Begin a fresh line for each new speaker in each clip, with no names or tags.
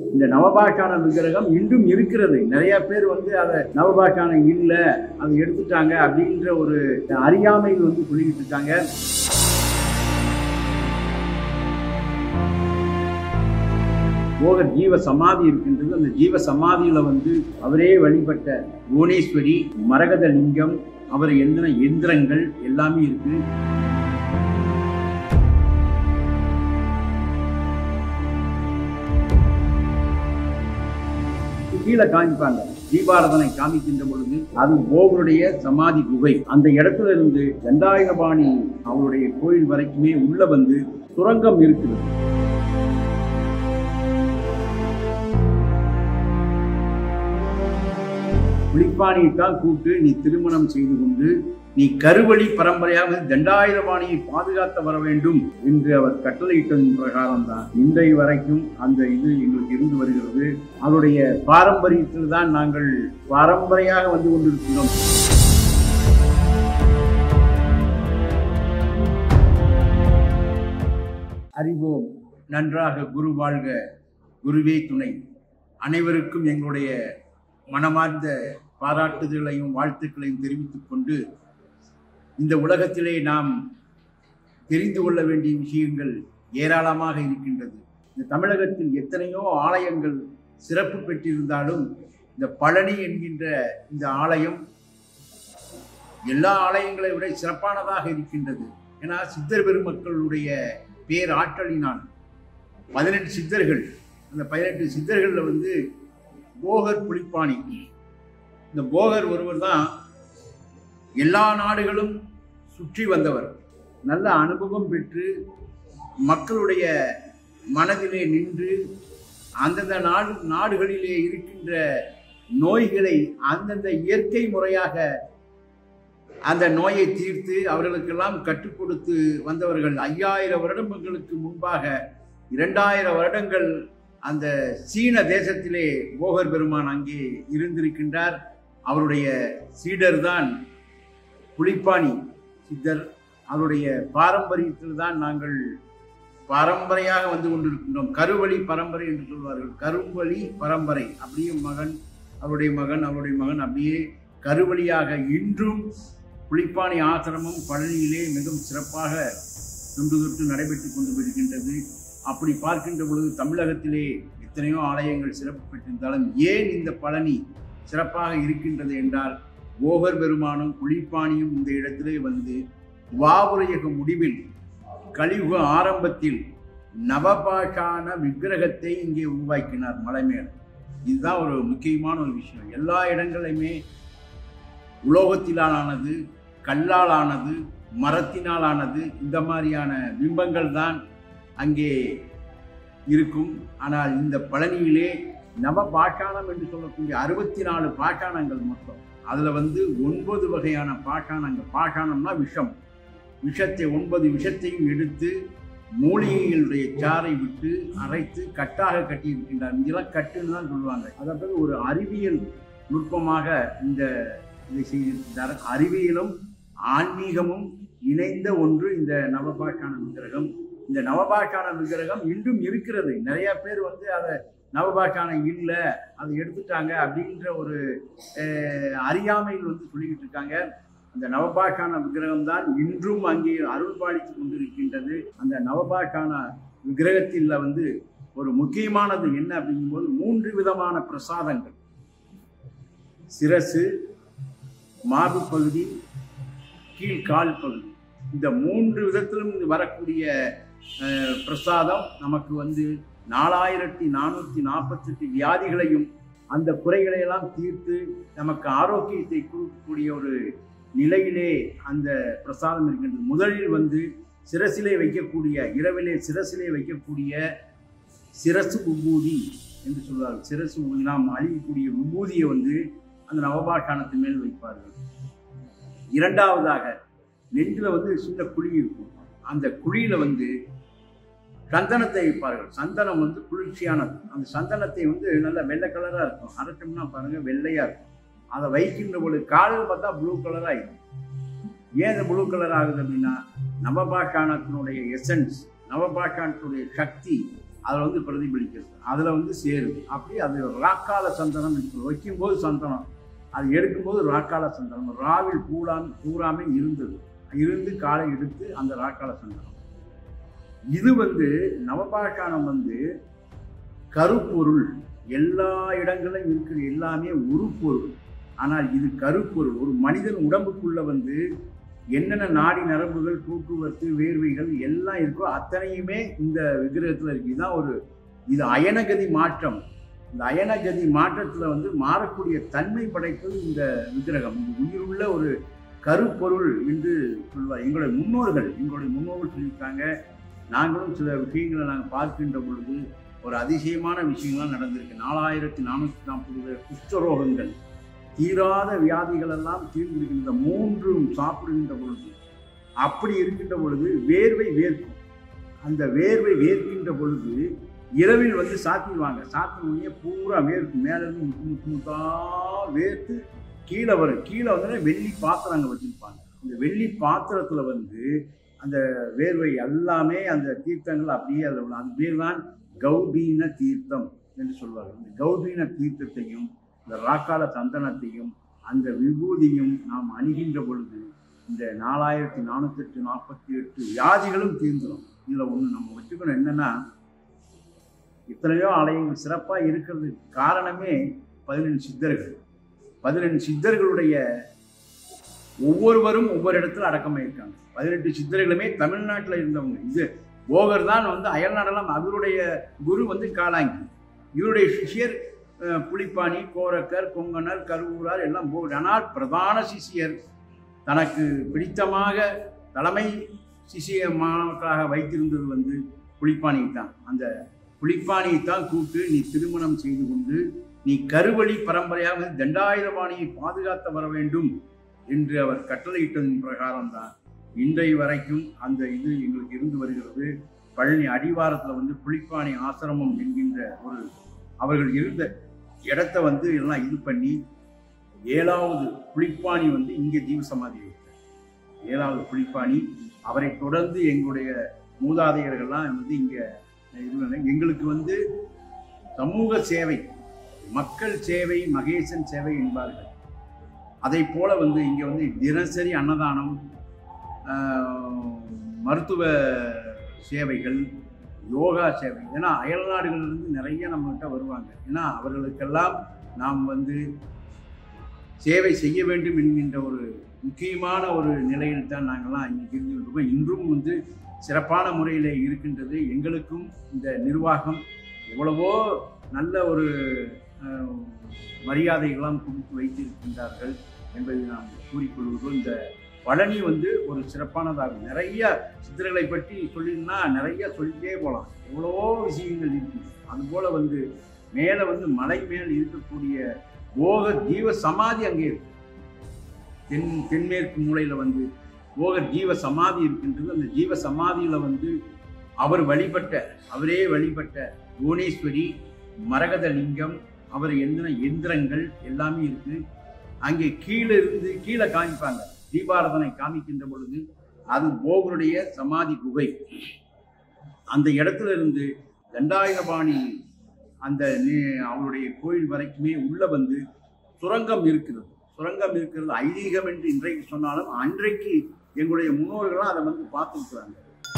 இந்த நவபாஷான விக்கிரகம் இன்றும் இருக்கிறது நிறைய பேர் வந்து அதை நவபாஷானம் இல்லை அதை எடுத்துட்டாங்க அப்படின்ற ஒரு அறியாமையில் வந்து சொல்லிக்கிட்டு இருக்காங்க போகர் ஜீவ சமாதி இருக்கின்றது அந்த ஜீவ சமாதியில வந்து அவரே வழிபட்ட புவனேஸ்வரி மரகத லிங்கம் அவர் எழுதின எந்திரங்கள் எல்லாமே இருக்கு கீழே காமிப்பாங்க தீபாரதனை காமிக்கின்ற பொழுது அது போகருடைய சமாதி குகை அந்த இடத்துல இருந்து தண்டாயுதபாணி அவருடைய கோயில் வரைக்குமே உள்ள வந்து சுரங்கம் இருக்குது புலிப்பாணியை தான் கூப்பிட்டு நீ திருமணம் செய்து கொண்டு நீ கருவழி பரம்பரையாக தண்டாயுதபாணியை பாதுகாத்து வர வேண்டும் என்று அவர் கட்டளையிட்டதன் பிரகாரம் தான் இன்றைய வரைக்கும் அந்த இது எங்களுக்கு இருந்து வருகிறது அவருடைய பாரம்பரியத்தில் தான் நாங்கள் பாரம்பரையாக வந்து கொண்டிருக்கிறோம் அறிவோம் நன்றாக குரு வாழ்க குருவே துணை அனைவருக்கும் எங்களுடைய மனமார்ந்த பாராட்டுதலையும் வாழ்த்துக்களையும் தெரிவித்துக் கொண்டு இந்த உலகத்திலே நாம் தெரிந்து கொள்ள வேண்டிய விஷயங்கள் ஏராளமாக இருக்கின்றது இந்த தமிழகத்தில் எத்தனையோ ஆலயங்கள் சிறப்பு பெற்றிருந்தாலும் இந்த பழனி என்கின்ற இந்த ஆலயம் எல்லா ஆலயங்களை விட சிறப்பானதாக இருக்கின்றது ஏன்னா சித்தர் பெருமக்களுடைய பேர் ஆற்றலினால் பதினெட்டு சித்தர்கள் அந்த பதினெட்டு சித்தர்களில் வந்து போகர் புலிப்பாணி இந்த போகர் ஒருவர் தான் எல்லா நாடுகளும் சுற்றி வந்தவர் நல்ல அனுபவம் பெற்று மக்களுடைய மனதிலே நின்று அந்தந்த நாடு நாடுகளிலே இருக்கின்ற நோய்களை அந்தந்த இயற்கை முறையாக அந்த நோயை தீர்த்து அவர்களுக்கெல்லாம் கற்றுக் கொடுத்து வந்தவர்கள் ஐயாயிரம் வருடங்களுக்கு முன்பாக இரண்டாயிரம் வருடங்கள் அந்த சீன தேசத்திலே போகர் பெருமான் அங்கே இருந்திருக்கின்றார் அவருடைய சீடர் தான் புலிப்பாணி சித்தர் அவருடைய பாரம்பரியத்தில் தான் நாங்கள் பரம்பரையாக வந்து கொண்டிருக்கின்றோம் கருவழி பரம்பரை என்று சொல்வார்கள் கருவழி பரம்பரை அப்படியே மகன் அவருடைய மகன் அவருடைய மகன் அப்படியே கருவழியாக இன்றும் புலிப்பாணி ஆசிரமம் பழனியிலே மிகவும் சிறப்பாக தொன்று தொட்டு நடைபெற்று கொண்டு வருகின்றது அப்படி பார்க்கின்ற பொழுது தமிழகத்திலே எத்தனையோ ஆலயங்கள் சிறப்பு பெற்றிருந்தாலும் ஏன் இந்த பழனி சிறப்பாக இருக்கின்றது என்றால் போகர் பெருமானும் புலிப்பாணியும் இந்த இடத்திலே வந்து வாவுரையக முடிவில் கலியுக ஆரம்பத்தில் நவபாஷான விக்கிரகத்தை இங்கே உருவாக்கினார் மலை மேல் இதுதான் ஒரு முக்கியமான ஒரு விஷயம் எல்லா இடங்களையுமே உலோகத்திலானது கல்லால் ஆனது மரத்தினால் ஆனது இந்த மாதிரியான பிம்பங்கள் தான் அங்கே இருக்கும் ஆனால் இந்த பழனியிலே நவ பாஷாணம் என்று சொல்லக்கூடிய அறுபத்தி நாலு பாஷாணங்கள் மொத்தம் அதில் வந்து ஒன்பது வகையான பாஷாணங்கள் பாஷாணம்னா விஷம் விஷத்தை ஒன்பது விஷத்தையும் எடுத்து மூலிகைகளுடைய சாறை விட்டு அரைத்து கட்டாக கட்டி இருக்கின்றார் இதெல்லாம் கட்டுன்னு தான் சொல்லுவாங்க அதாவது ஒரு அறிவியல் நுட்பமாக இந்த இதை செய்திருக்கிறார் அறிவியலும் ஆன்மீகமும் இணைந்த ஒன்று இந்த நவபாஷான விக்கிரகம் இந்த நவபாஷான விக்கிரகம் இன்றும் இருக்கிறது நிறைய பேர் வந்து அதை நவபாஷானம் இல்லை அதை எடுத்துட்டாங்க அப்படின்ற ஒரு அறியாமையில் வந்து சொல்லிக்கிட்டு இருக்காங்க அந்த நவபாஷான விக்கிரகம் தான் இன்றும் அங்கே அருள் பாலித்து கொண்டிருக்கின்றது அந்த நவபாஷான விக்கிரகத்தில் வந்து ஒரு முக்கியமானது என்ன அப்படிங்கும்போது மூன்று விதமான பிரசாதங்கள் சிரசு மார்பு பகுதி கீழ்கால் பகுதி இந்த மூன்று விதத்திலும் வரக்கூடிய பிரசாதம் நமக்கு வந்து நாலாயிரத்தி நானூற்றி நாற்பத்தெட்டு வியாதிகளையும் அந்த குறைகளையெல்லாம் தீர்த்து நமக்கு ஆரோக்கியத்தை கொடுக்கக்கூடிய ஒரு நிலையிலே அந்த பிரசாதம் இருக்கின்றது முதலில் வந்து சிரசிலே வைக்கக்கூடிய இரவிலே சிரசிலே வைக்கக்கூடிய சிரசு விபூதி என்று சொல்வார்கள் சிரசு விபூதி நாம் அழியக்கூடிய விபூதியை வந்து அந்த நவபாஷானத்தின் மேல் வைப்பார்கள் இரண்டாவதாக நெஞ்சில் வந்து சின்ன குழி இருக்கும் அந்த குழியில் வந்து சந்தனத்தை வைப்பார்கள் சந்தனம் வந்து குளிர்ச்சியானது அந்த சந்தனத்தை வந்து நல்ல வெள்ளை கலராக இருக்கும் அரைச்சோம்னா பாருங்கள் வெள்ளையாக இருக்கும் அதை வைக்கின்ற பொழுது காலையில் பார்த்தா ப்ளூ கலராக இருக்கும் ஏன் இந்த ப்ளூ கலர் ஆகுது அப்படின்னா நவபாஷானத்தினுடைய எசன்ஸ் நவபாஷானத்தினுடைய சக்தி அதில் வந்து பிரதிபலிக்கிறது அதில் வந்து சேருது அப்படி அது ராக்கால சந்தனம் என்று சொல்லுவோம். வைக்கும்போது சந்தனம் அது எடுக்கும்போது ராக்கால சந்தனம் ராவில் பூடான் பூராமே இருந்தது இருந்து காலை எடுத்து அந்த ராக்கால சந்தனம் இது வந்து நவபாஷாணம் வந்து கருப்பொருள் எல்லா இடங்களிலும் இருக்கிற எல்லாமே உருப்பொருள் ஆனால் இது கருப்பொருள் ஒரு மனிதன் உடம்புக்குள்ள வந்து என்னென்ன நாடி நரம்புகள் போக்குவரத்து வேர்வைகள் எல்லாம் இருக்கோ அத்தனையுமே இந்த விக்கிரகத்தில் இருக்கு இதுதான் ஒரு இது அயனகதி மாற்றம் இந்த அயனகதி மாற்றத்தில் வந்து மாறக்கூடிய தன்மை படைத்தது இந்த விக்கிரகம் இது உயிருள்ள ஒரு கருப்பொருள் என்று சொல்வார் எங்களுடைய முன்னோர்கள் எங்களுடைய முன்னோர்கள் சொல்லியிருக்காங்க நாங்களும் சில விஷயங்களை நாங்கள் பார்க்கின்ற பொழுது ஒரு அதிசயமான விஷயங்கள்லாம் நடந்திருக்கு நாலாயிரத்தி நானூற்றி நாற்பது குஷ்டரோகங்கள் தீராத வியாதிகள் எல்லாம் தீர்ந்திருக்கின்ற மூன்றும் சாப்பிடுகின்ற பொழுது அப்படி இருக்கின்ற பொழுது வேர்வை வேர்க்கும் அந்த வேர்வை வேர்க்கின்ற பொழுது இரவில் வந்து சாத்திடுவாங்க சாத்தின பூரா வேர்க்கும் மேலேருந்து முத்து முத்து முத்தா வேர்த்து கீழே வரும் கீழே வந்து வெள்ளி பாத்திரம் அங்கே வச்சுருப்பாங்க இந்த வெள்ளி பாத்திரத்தில் வந்து அந்த வேர்வை எல்லாமே அந்த தீர்த்தங்கள் அப்படியே அதில் உள்ள அது பேர் தான் கௌபீன தீர்த்தம் என்று சொல்வார்கள் இந்த கௌபீன தீர்த்தத்தையும் இந்த ராக்கால சந்தனத்தையும் அந்த விபூதியும் நாம் அணுகின்ற பொழுது இந்த நாலாயிரத்தி நானூற்றி நாற்பத்தி எட்டு வியாதிகளும் தீர்ந்துடும் இதில் ஒன்று நம்ம வச்சுக்கணும் என்னென்னா இத்தனையோ ஆலயங்கள் சிறப்பாக இருக்கிறதுக்கு காரணமே பதினெண்டு சித்தர்கள் பதினெண்டு சித்தர்களுடைய ஒவ்வொருவரும் ஒவ்வொரு இடத்துல அடக்கமாயிருக்காங்க பதினெட்டு சித்தர்களுமே தமிழ்நாட்டில் இருந்தவங்க இது போகர் தான் வந்து அயல்நாடெல்லாம் அவருடைய குரு வந்து காலாங்கி இவருடைய சிஷ்யர் அஹ், புலிப்பாணி கோரக்கர் கொங்கணர் கருவூரார் எல்லாம் போகர் ஆனால் பிரதான சிஷியர் தனக்கு பிடித்தமாக தலைமை சிஷிய மாணவர்களாக வைத்திருந்தது வந்து புலிப்பாணியை தான் அந்த புலிப்பாணியை தான் கூப்பிட்டு நீ திருமணம் செய்து கொண்டு நீ கருவழி பரம்பரையாக வந்து தண்டாயுதபாணியை பாதுகாத்து வர வேண்டும் என்று அவர் கட்டளையிட்டதன் பிரகாரம்தான் இன்றைய வரைக்கும் அந்த இது எங்களுக்கு இருந்து வருகிறது பழனி அடிவாரத்தில் வந்து புலிப்பாணி ஆசிரமம் என்கின்ற ஒரு அவர்கள் இருந்த இடத்த வந்து எல்லாம் இது பண்ணி ஏழாவது புலிப்பாணி வந்து இங்கே ஜீவ சமாதி வைத்தார் ஏழாவது புலிப்பாணி அவரை தொடர்ந்து எங்களுடைய மூதாதையர்கள்லாம் வந்து இங்கே இருந்தாங்க எங்களுக்கு வந்து சமூக சேவை மக்கள் சேவை மகேசன் சேவை என்பார்கள் அதை போல வந்து இங்கே வந்து தினசரி அன்னதானம் ஆஹ், மருத்துவ சேவைகள் யோகா சேவை ஏன்னா அயல் நாடுகளிலிருந்து நிறைய நம்மகிட்ட வருவாங்க ஏன்னா அவர்களுக்கெல்லாம் நாம் வந்து சேவை செய்ய வேண்டும் என்கின்ற ஒரு முக்கியமான ஒரு நிலையில் தான் நாங்கள்லாம் இன்னைக்கு இருந்துகிட்டு இருக்கோம் இன்றும் வந்து சிறப்பான முறையில் இருக்கின்றது எங்களுக்கும் இந்த நிர்வாகம் எவ்வளவோ நல்ல ஒரு அஹ், மரியாதைகளாம் கொடுத்து வைத்திருக்கின்றார்கள் என்பதை நாம் கூறிக்கொள்வதோம் இந்த பழனி வந்து ஒரு சிறப்பானதாகும் நிறைய சித்தர்களை பற்றி சொல்லினா நிறைய சொல்லிட்டே போகலாம் எவ்வளவோ விஷயங்கள் இருக்குது அதுபோல் வந்து மேலே வந்து மலை மேல் இருக்கக்கூடிய போக ஜீவ சமாதி அங்கே இருக்கு தென் தென்மேற்கு மூலையில் வந்து போகர் ஜீவ சமாதி இருக்கின்றது அந்த ஜீவ சமாதியில் வந்து அவர் வழிபட்ட அவரே வழிபட்ட புவனேஸ்வரி மரகத லிங்கம் அவர் எந்திர எந்திரங்கள் எல்லாமே இருக்கு அங்கே கீழே இருந்து கீழே காமிப்பாங்க தீபாரதனை காமிக்கின்ற பொழுது அது போகருடைய சமாதி குகை அந்த இடத்துல இருந்து தண்டாயுதபாணி அந்த நி- அவருடைய கோயில் வரைக்குமே உள்ள வந்து சுரங்கம் இருக்கிறது சுரங்கம் இருக்கிறது ஐதீகம் என்று இன்றைக்கு சொன்னாலும் அன்றைக்கு எங்களுடைய முன்னோர்கள்லாம் அதை வந்து பார்த்துருக்குறாங்க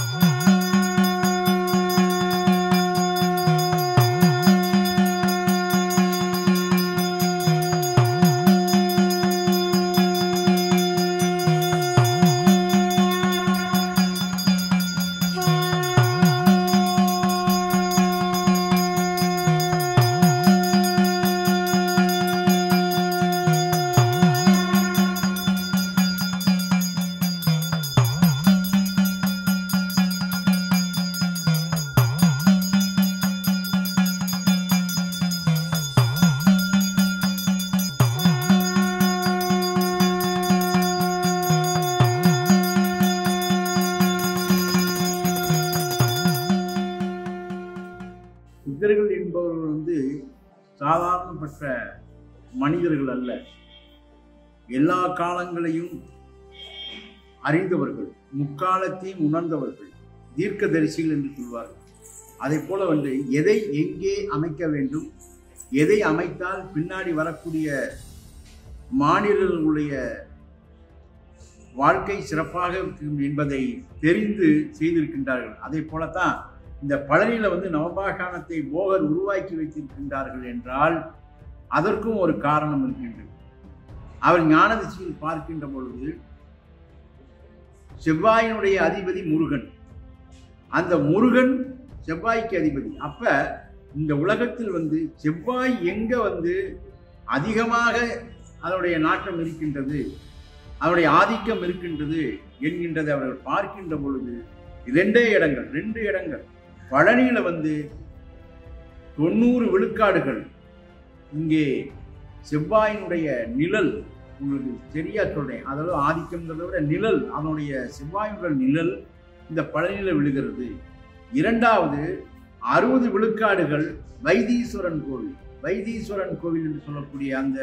சித்தர்கள் என்பவர்கள் வந்து சாதாரணப்பட்ட மனிதர்கள் அல்ல எல்லா காலங்களையும் அறிந்தவர்கள் முக்காலத்தையும் உணர்ந்தவர்கள் தீர்க்கதரிசிகள் என்று சொல்வார்கள் அதை போல வந்து எதை எங்கே அமைக்க வேண்டும் எதை அமைத்தால் பின்னாடி வரக்கூடிய மாநிலங்களுடைய வாழ்க்கை சிறப்பாக இருக்கும் என்பதை தெரிந்து செய்திருக்கின்றார்கள் அதே போலத்தான் இந்த பழனியில வந்து நவபாஷாணத்தை போகர் உருவாக்கி வைத்திருக்கின்றார்கள் என்றால் அதற்கும் ஒரு காரணம் இருக்கின்றது அவர் ஞான திசையில் பார்க்கின்ற பொழுது செவ்வாயினுடைய அதிபதி முருகன் அந்த முருகன் செவ்வாய்க்கு அதிபதி அப்ப இந்த உலகத்தில் வந்து செவ்வாய் எங்க வந்து அதிகமாக அதனுடைய நாட்டம் இருக்கின்றது அதனுடைய ஆதிக்கம் இருக்கின்றது என்கின்றதை அவர்கள் பார்க்கின்ற பொழுது இரண்டே இடங்கள் ரெண்டு இடங்கள் பழனியில வந்து தொண்ணூறு விழுக்காடுகள் இங்கே செவ்வாயினுடைய நிழல் உங்களுக்கு சரியா சொல்றேன் அதாவது ஆதிக்கம்ங்கிறத விட நிழல் அதனுடைய செவ்வாயினுடைய நிழல் இந்த பழனியில விழுகிறது இரண்டாவது அறுபது விழுக்காடுகள் வைத்தீஸ்வரன் கோவில் வைத்தீஸ்வரன் கோவில் என்று சொல்லக்கூடிய அந்த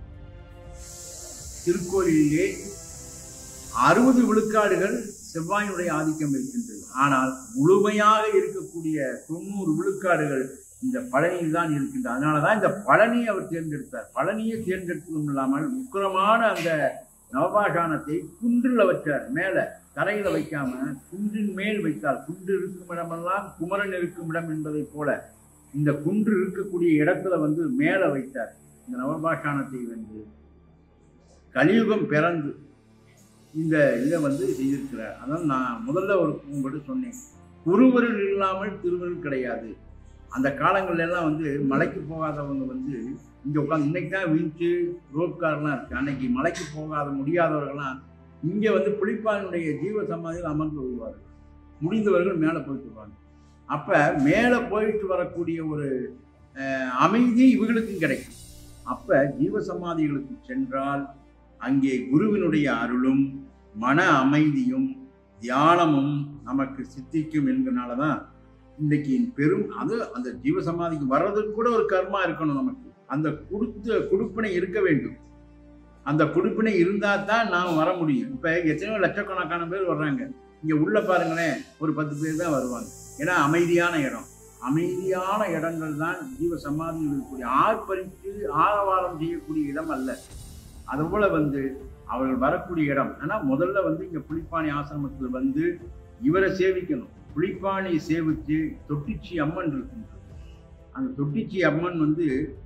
திருக்கோயிலே அறுபது விழுக்காடுகள் செவ்வாயினுடைய ஆதிக்கம் இருக்கின்றது ஆனால் முழுமையாக இருக்கக்கூடிய தொண்ணூறு விழுக்காடுகள் இந்த பழனியில் தான் இருக்கின்றது அதனாலதான் இந்த பழனியை அவர் தேர்ந்தெடுத்தார் பழனியை தேர்ந்தெடுத்ததும் இல்லாமல் உக்கிரமான அந்த நவபாஷானத்தை குன்றில் வச்சார் மேல தரையில வைக்காம குன்றின் மேல் வைத்தால் குன்று இருக்கும் இடமெல்லாம் குமரன் இருக்கும் இடம் என்பதைப் போல இந்த குன்று இருக்கக்கூடிய இடத்துல வந்து மேல வைத்தார் இந்த நவபாஷானத்தை வந்து கலியுகம் பிறந்து இந்த இதை வந்து செய்திருக்கிறார் அதான் நான் முதல்ல ஒரு உங்கள்கிட்ட சொன்னேன் குருவருள் இல்லாமல் திருவருள் கிடையாது அந்த காலங்கள்ல எல்லாம் வந்து மலைக்கு போகாதவங்க வந்து இங்க உட்காந்து இன்னைக்கு தான் வீச்சு ரோப் கார்லாம் இருக்கு அன்னைக்கு மலைக்கு போகாத முடியாதவர்கள்லாம் இங்க வந்து புலிப்பானுடைய ஜீவ சமாதியில் அமர்ந்து வருவார்கள் முடிந்தவர்கள் மேலே போயிட்டு வருவாங்க அப்ப மேலே போயிட்டு வரக்கூடிய ஒரு அஹ், அமைதி இவர்களுக்கும் கிடைக்கும் அப்ப ஜீவ சமாதிகளுக்கு சென்றால் அங்கே குருவினுடைய அருளும் மன அமைதியும் தியானமும் நமக்கு சித்திக்கும் என்கிறனால தான் இன்றைக்கு பெரும் அது அந்த ஜீவ சமாதிக்கு வர்றதுக்கு கூட ஒரு கர்மா இருக்கணும் நமக்கு அந்த கொடுத்த கொடுப்பினை இருக்க வேண்டும் அந்த கொடுப்பினை இருந்தா தான் நாம் வர முடியும் இப்ப எத்தனையோ லட்சக்கணக்கான பேர் வர்றாங்க இங்க உள்ள பாருங்களேன் ஒரு பத்து பேர் தான் வருவாங்க ஏன்னா அமைதியான இடம் அமைதியான இடங்கள் தான் ஜீவ சமாதியில் இருக்கக்கூடிய ஆர்ப்பரித்து ஆரவாரம் செய்யக்கூடிய இடம் அல்ல அதுபோல வந்து அவர்கள் வரக்கூடிய இடம் ஆனா முதல்ல வந்து இங்க புலிப்பாணி ஆசிரமத்தில் வந்து இவரை சேவிக்கணும் புலிப்பாணி சேவித்து தொட்டிச்சி அம்மன் இருக்கின்றது அந்த தொட்டிச்சி அம்மன் வந்து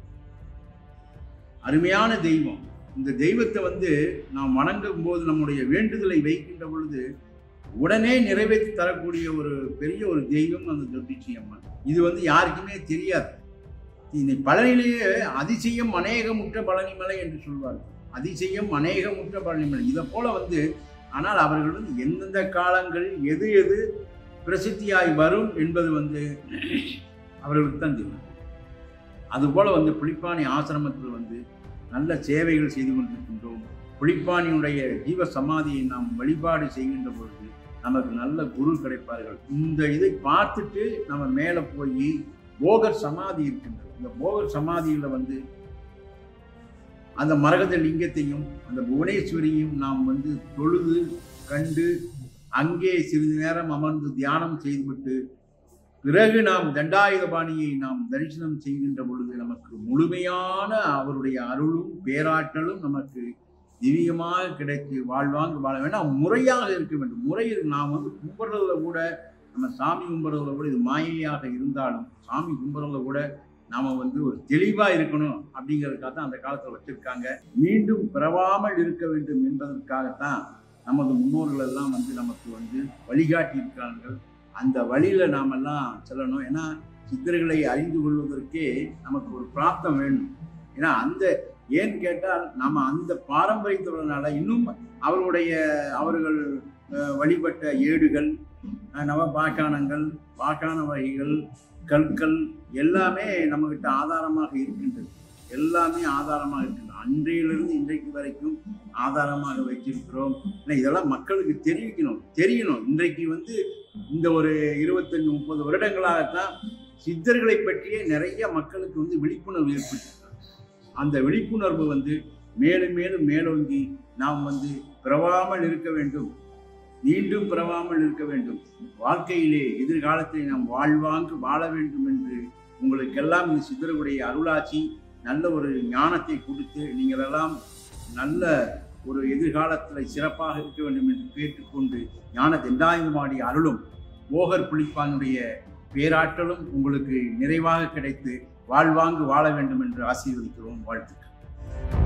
அருமையான தெய்வம் இந்த தெய்வத்தை வந்து நாம் வணங்கும் போது நம்முடைய வேண்டுதலை வைக்கின்ற பொழுது உடனே நிறைவேற்றி தரக்கூடிய ஒரு பெரிய ஒரு தெய்வம் அந்த தொட்டிச்சி அம்மன் இது வந்து யாருக்குமே தெரியாது இந்த பழனிலேயே அதிசயம் அநேகமுற்ற பழனிமலை என்று சொல்வார்கள் அதிசயம் அநேகமுற்ற பழனிமலை இதை போல வந்து ஆனால் அவர்கள் வந்து எந்தெந்த காலங்களில் எது எது பிரசித்தியாய் வரும் என்பது வந்து அவர்களுக்கு தான் தெரியும் அதுபோல வந்து புலிப்பாணி ஆசிரமத்தில் வந்து நல்ல சேவைகள் செய்து கொண்டிருக்கின்றோம் புலிப்பாணியுடைய ஜீவ சமாதியை நாம் வழிபாடு செய்கின்ற பொழுது நமக்கு நல்ல குரு கிடைப்பார்கள் இந்த இதை பார்த்துட்டு நம்ம மேலே போய் போகர் சமாதி இருக்கின்றது இந்த போகர் சமாதியில வந்து அந்த மரகத லிங்கத்தையும் அந்த புவனேஸ்வரியும் நாம் வந்து தொழுது கண்டு அங்கே சிறிது நேரம் அமர்ந்து தியானம் செய்துவிட்டு பிறகு நாம் தண்டாயுதபாணியை நாம் தரிசனம் செய்கின்ற பொழுது நமக்கு முழுமையான அவருடைய அருளும் பேராற்றலும் நமக்கு திவ்யமாக கிடைத்து வாழ்வாங்க வாழ வேண்டாம் முறையாக இருக்க வேண்டும் முறை இருக்கு. நாம் வந்து கும்பிட்றதுல கூட நம்ம சாமி கும்பிட்றதுல கூட இது மாயையாக இருந்தாலும் சாமி கும்பிட்றதுல கூட நாம வந்து ஒரு தெளிவா இருக்கணும் அப்படிங்கிறதுக்காக தான் அந்த காலத்துல வச்சிருக்காங்க மீண்டும் பிறவாமல் இருக்க வேண்டும் என்பதற்காகத்தான் நமது முன்னோர்கள் எல்லாம் வந்து நமக்கு வந்து வழிகாட்டி இருக்கிறார்கள் அந்த வழியில நாமெல்லாம் செல்லணும் ஏன்னா சித்தர்களை அறிந்து கொள்வதற்கே நமக்கு ஒரு பிராப்தம் வேணும் ஏன்னா அந்த ஏன்னு கேட்டால் நம்ம அந்த பாரம்பரியத்துடனால இன்னும் அவர்களுடைய அவர்கள் அஹ், வழிபட்ட ஏடுகள் அஹ், நவ பாஷாணங்கள் பாஷாண வகைகள் கற்கள் எல்லாமே நம்மகிட்ட ஆதாரமாக இருக்கின்றது எல்லாமே ஆதாரமாக இருக்கின்றது அன்றையிலிருந்து இன்றைக்கு வரைக்கும் ஆதாரமாக வச்சிருக்கிறோம் ஏன்னா இதெல்லாம் மக்களுக்கு தெரிவிக்கணும் தெரியணும் இன்றைக்கு வந்து இந்த ஒரு இருபத்தஞ்சு முப்பது வருடங்களாகத்தான் சித்தர்களை பற்றிய நிறைய மக்களுக்கு வந்து விழிப்புணர்வு ஏற்பட்டு அந்த விழிப்புணர்வு வந்து மேலும் மேலும் மேலோங்கி நாம் வந்து பிறவாமல் இருக்க வேண்டும் மீண்டும் பிறவாமல் இருக்க வேண்டும் வாழ்க்கையிலே எதிர்காலத்தில் நாம் வாழ்வாங்கு வாழ வேண்டும் என்று உங்களுக்கெல்லாம் இந்த சித்தருடைய அருளாட்சி நல்ல ஒரு ஞானத்தை கொடுத்து நீங்கள் எல்லாம் நல்ல ஒரு எதிர்காலத்தில் சிறப்பாக இருக்க வேண்டும் என்று கேட்டுக்கொண்டு ஞான தெண்டாயுமாடி அருளும் போகர் புலிப்பானுடைய பேராற்றலும் உங்களுக்கு நிறைவாக கிடைத்து வாழ்வாங்கு வாழ வேண்டும் என்று ஆசீர்வதிக்கிறோம் வாழ்த்துக்கள்